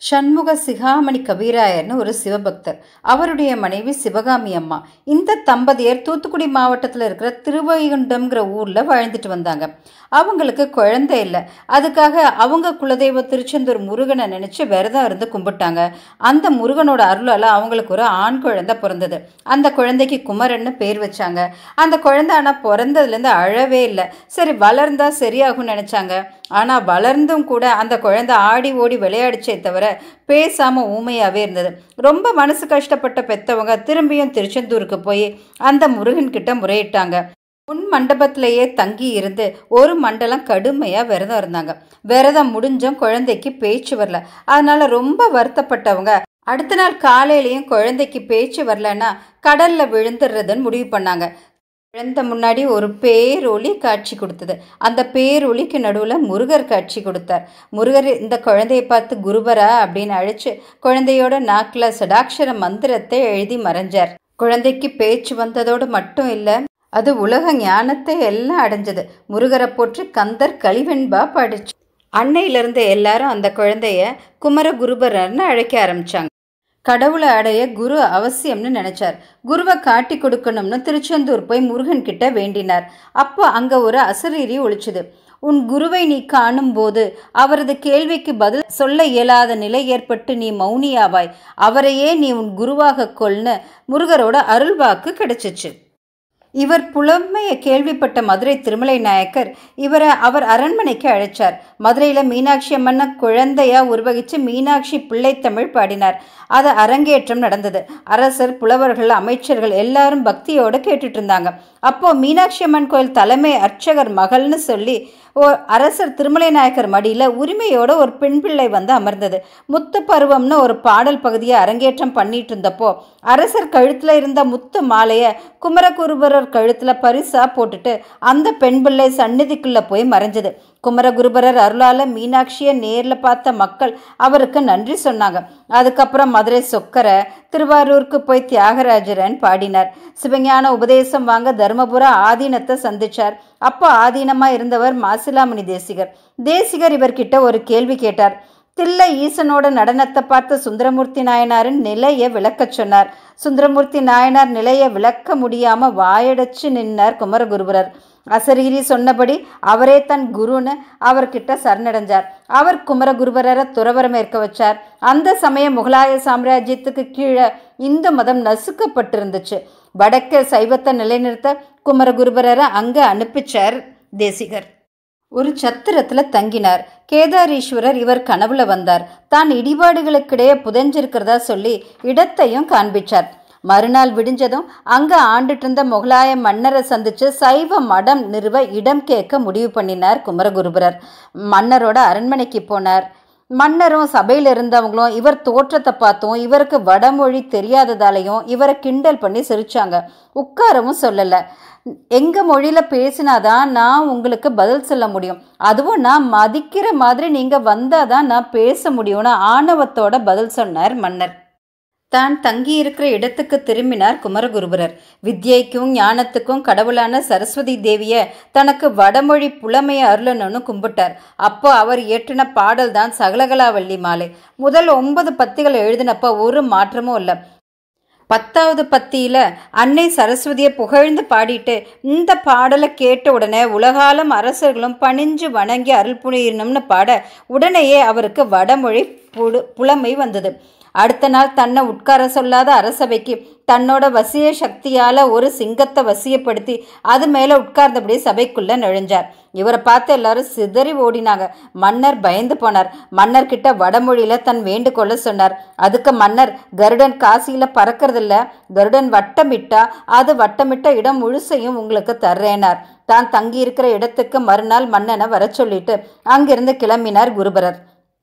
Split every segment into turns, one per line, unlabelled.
சண்முக சிகாமணி கவிராயர்னு ஒரு சிவபக்தர் அவருடைய மனைவி சிவகாமி அம்மா இந்த தம்பதியர் தூத்துக்குடி மாவட்டத்தில் இருக்கிற திருவைகுண்டம்ங்கிற ஊரில் வாழ்ந்துட்டு வந்தாங்க அவங்களுக்கு குழந்தை இல்லை அதுக்காக அவங்க குலதெய்வ திருச்செந்தூர் முருகனை நினச்சி விரதம் இருந்து கும்பிட்டாங்க அந்த முருகனோட அருளால் அவங்களுக்கு ஒரு ஆண் குழந்தை பிறந்தது அந்த குழந்தைக்கு குமரன்னு பேர் வச்சாங்க அந்த குழந்தை ஆனால் பிறந்ததுலேருந்து அழவே இல்லை சரி வளர்ந்தா சரியாகும்னு நினச்சாங்க ஆனால் வளர்ந்தும் கூட அந்த குழந்தை ஆடி ஓடி விளையாடிச்சே தவிர பேசாமல் ஊமையாகவே இருந்தது ரொம்ப மனசு கஷ்டப்பட்ட பெத்தவங்க திரும்பியும் திருச்செந்தூருக்கு போய் அந்த முருகன்கிட்ட முறையிட்டாங்க முன் மண்டபத்திலேயே தங்கி இருந்து ஒரு மண்டலம் கடுமையாக விரதம் இருந்தாங்க விரதம் முடிஞ்சும் குழந்தைக்கு பேச்சு வரல அதனால ரொம்ப வருத்தப்பட்டவங்க அடுத்த நாள் காலையிலையும் குழந்தைக்கு பேச்சு வரலன்னா கடல்ல விழுந்துடுறதுன்னு முடிவு பண்ணாங்க குழந்தை முன்னாடி ஒரு பேரொளி காட்சி கொடுத்தது அந்த பேரொளிக்கு நடுவில் முருகர் காட்சி கொடுத்தார் முருகர் இந்த குழந்தையை பார்த்து குருபரா அப்படின்னு அழைச்சு குழந்தையோட நாக்கில் சடாட்சர மந்திரத்தை எழுதி மறைஞ்சார் குழந்தைக்கு பேச்சு வந்ததோடு மட்டும் இல்லை அது உலக ஞானத்தை எல்லாம் அடைஞ்சது முருகரை போற்றி கந்தர் கலிவெண்பா பாடிச்சு அன்னையிலிருந்து எல்லாரும் அந்த குழந்தைய குமர குருபரர்னு அழைக்க ஆரம்பிச்சாங்க கடவுளை அடைய குரு அவசியம்னு நினைச்சார் குருவை காட்டி கொடுக்கணும்னு திருச்செந்தூர் போய் முருகன் கிட்ட வேண்டினார் அப்போ அங்க ஒரு அசரீரி ஒழிச்சுது உன் குருவை நீ காணும்போது அவரது கேள்விக்கு பதில் சொல்ல இயலாத நிலை ஏற்பட்டு நீ மௌனியாவாய் அவரையே நீ உன் குருவாக கொள்னு முருகரோட அருள்வாக்கு கிடைச்சிச்சு இவர் புலமையை கேள்விப்பட்ட மதுரை திருமலை நாயக்கர் இவரை அவர் அரண்மனைக்கு அழைச்சார் மதுரையில் மீனாட்சி அம்மனை குழந்தையா உருவகிச்சு மீனாட்சி பிள்ளைத்தமிழ் பாடினார் அது அரங்கேற்றம் நடந்தது அரசர் புலவர்கள் அமைச்சர்கள் எல்லாரும் பக்தியோடு கேட்டுட்டு இருந்தாங்க அப்போ மீனாட்சி அம்மன் கோயில் தலைமை அர்ச்சகர் மகள்னு சொல்லி ஓ அரசர் திருமலை நாயக்கர் மடியில் உரிமையோட ஒரு பெண் பிள்ளை வந்து அமர்ந்தது முத்து பருவம்னு ஒரு பாடல் பகுதியை அரங்கேற்றம் பண்ணிட்டு இருந்தப்போ அரசர் கழுத்தில் இருந்த முத்து மாலையை குமரகுருபரர் கழுத்தில் பரிசா போட்டுட்டு அந்த பெண் பிள்ளை சந்நிதிக்குள்ளே போய் மறைஞ்சது குமரகுருபரர் அருளால மீனாட்சியை நேரில் பார்த்த மக்கள் அவருக்கு நன்றி சொன்னாங்க அதுக்கப்புறம் மதுரை சொக்கரை திருவாரூருக்கு போய் தியாகராஜரன் பாடினார் சிவஞான உபதேசம் வாங்க தருமபுர ஆதீனத்தை சந்திச்சார் அப்போ ஆதீனமாக இருந்தவர் மாசிலாமணி தேசிகர் தேசிகர் இவர்கிட்ட ஒரு கேள்வி கேட்டார் தில்லை ஈசனோட நடனத்தை பார்த்த சுந்தரமூர்த்தி நாயனாரின் நிலையை விளக்கச் சொன்னார் சுந்தரமூர்த்தி நாயனார் நிலையை விளக்க முடியாம வாயடைச்சு நின்னார் குமரகுருபரர் அசரீரி சொன்னபடி அவரே தன் குருன்னு அவர்கிட்ட சரணடைஞ்சார் அவர் குமரகுருபரரை துறவரம் ஏற்க வச்சார் அந்த சமயம் முகலாய சாம்ராஜ்யத்துக்கு கீழே இந்து மதம் நசுக்கப்பட்டிருந்துச்சு வடக்கே சைவத்தை நிலைநிறுத்த குமரகுருபரரை அங்கே அனுப்பிச்சார் தேசிகர் ஒரு சத்திரத்தில் தங்கினார் கேதாரீஸ்வரர் இவர் கனவுல வந்தார் தான் இடிபாடுகளுக்கிடையே புதைஞ்சிருக்கிறதா சொல்லி இடத்தையும் காண்பிச்சார் மறுநாள் விடிஞ்சதும் அங்க ஆண்டுட்டு இருந்த முகலாய மன்னரை சந்திச்சு சைவ மடம் நிறுவ இடம் கேட்க முடிவு பண்ணினார் குமரகுருபரர் மன்னரோட அரண்மனைக்கு போனார் மன்னரும் சபையில் இருந்தவங்களும் இவர் தோற்றத்தை பார்த்தும் இவருக்கு வடமொழி தெரியாததாலையும் இவரை கிண்டல் பண்ணி சிரிச்சாங்க உட்காரவும் சொல்லலை எங்க மொழியில பேசினாதான் நான் உங்களுக்கு பதில் சொல்ல முடியும் அதுவும் நான் மதிக்கிற மாதிரி நீங்க வந்தாதான் நான் பேச முடியும்னு ஆணவத்தோட பதில் சொன்னார் மன்னர் தான் தங்கி இருக்கிற இடத்துக்கு திரும்பினார் குமரகுருபரர் வித்யைக்கும் ஞானத்துக்கும் கடவுளான சரஸ்வதி தேவிய தனக்கு வடமொழி புலமையை அருளணும்னு கும்பிட்டார் அப்போ அவர் இயற்றின பாடல் தான் சகலகலாவள்ளி மாலை முதல் ஒன்பது பத்திகள் எழுதினப்ப ஒரு மாற்றமும் இல்லை பத்தாவது பத்தியில் அன்னை சரஸ்வதியை புகழ்ந்து பாடிட்டு இந்த பாடலை கேட்ட உடனே உலகாலம் அரசர்களும் பணிஞ்சு வணங்கி அருள் புரியணும்னு பாட உடனேயே அவருக்கு வடமொழி புடு புலமை வந்தது அடுத்த நாள் தன்னை உட்கார சொல்லாத அரசபைக்கு தன்னோட வசிய சக்தியால் ஒரு சிங்கத்தை வசியப்படுத்தி அது மேலே உட்கார்ந்தபடி சபைக்குள்ளே நுழைஞ்சார் இவரை பார்த்து எல்லாரும் சிதறி ஓடினாங்க மன்னர் பயந்து போனார் மன்னர்கிட்ட வடமொழியில் தன் வேண்டுகோளை சொன்னார் அதுக்கு மன்னர் கருடன் காசியில் பறக்கறதில்ல கருடன் வட்டமிட்டா அது வட்டமிட்ட இடம் முழுசையும் உங்களுக்கு தர்றேனார் தான் தங்கி இருக்கிற இடத்துக்கு மறுநாள் மன்னனை வர சொல்லிட்டு அங்கிருந்து கிளம்பினார் குருபரர்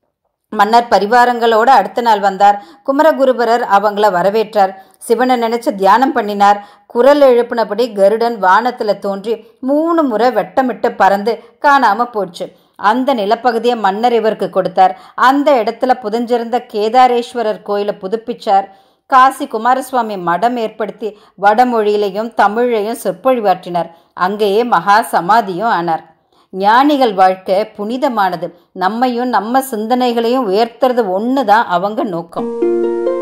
மன்னர் பரிவாரங்களோடு அடுத்த நாள் வந்தார் குமரகுருபரர் அவங்கள வரவேற்றார் சிவனை நினைச்சு தியானம் பண்ணினார் குரல் எழுப்பினபடி கருடன் வானத்தில் தோன்றி மூணு முறை வெட்டமிட்டு பறந்து காணாம போச்சு அந்த நிலப்பகுதியை மன்னர் இவருக்கு கொடுத்தார் அந்த இடத்துல புதஞ்சிருந்த கேதாரேஸ்வரர் கோயிலை புதுப்பிச்சார் காசி குமாரசுவாமி மடம் ஏற்படுத்தி வடமொழியிலையும் தமிழையும் சொற்பொழிவாற்றினார் அங்கேயே மகா சமாதியும் ஆனார் ஞானிகள் வாழ்க்கை புனிதமானது நம்மையும் நம்ம சிந்தனைகளையும் உயர்த்துறது ஒன்று தான் அவங்க நோக்கம்